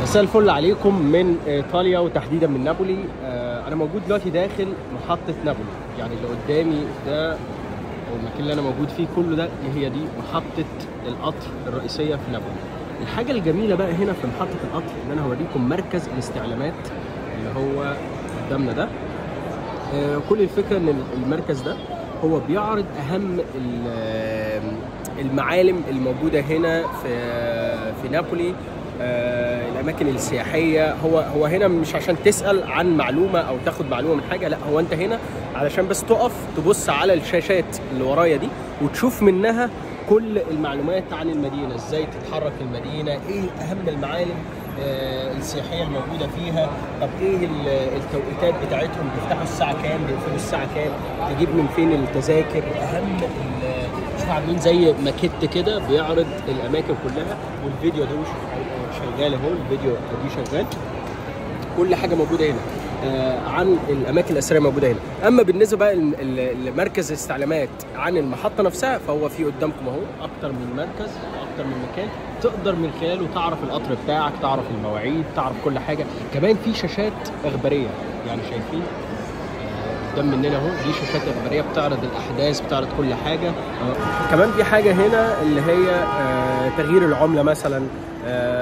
مساء الفل عليكم من ايطاليا وتحديدا من نابولي آه، انا موجود دلوقتي داخل محطه نابولي يعني اللي قدامي ده او المكان اللي انا موجود فيه كله ده هي دي محطه القطر الرئيسيه في نابولي الحاجه الجميله بقى هنا في محطه القطر ان انا هوريكم مركز الاستعلامات اللي هو قدامنا ده آه، كل الفكره ان المركز ده هو بيعرض اهم ال- المعالم الموجوده هنا في في نابولي آه، الاماكن السياحيه هو هو هنا مش عشان تسال عن معلومه او تاخد معلومه من حاجه لا هو انت هنا علشان بس تقف تبص على الشاشات اللي ورايا دي وتشوف منها كل المعلومات عن المدينه ازاي تتحرك المدينه ايه اهم المعالم آه، السياحيه الموجوده فيها طب ايه ال- التوقيتات بتاعتهم بيفتحوا الساعه كام بيقفلوا الساعه كام تجيب من فين التذاكر اهم ال- شوف عاملين زي ماكيت كده بيعرض الاماكن كلها والفيديو ده مش- شغال اهو الفيديو دي شغال كل حاجه موجوده هنا آه، عن الاماكن الاثريه موجوده هنا اما بالنسبه بقى ل- ل- لمركز الاستعلامات عن المحطه نفسها فهو في قدامكم اهو اكتر من مركز اكتر من مكان تقدر من خلاله تعرف القطر بتاعك تعرف المواعيد تعرف كل حاجه كمان في شاشات اخباريه يعني شايفين آه، قدام مننا اهو دي شاشات اخباريه بتعرض الاحداث بتعرض كل حاجه آه، كمان في حاجه هنا اللي هي آه، تغيير العمله مثلا آه،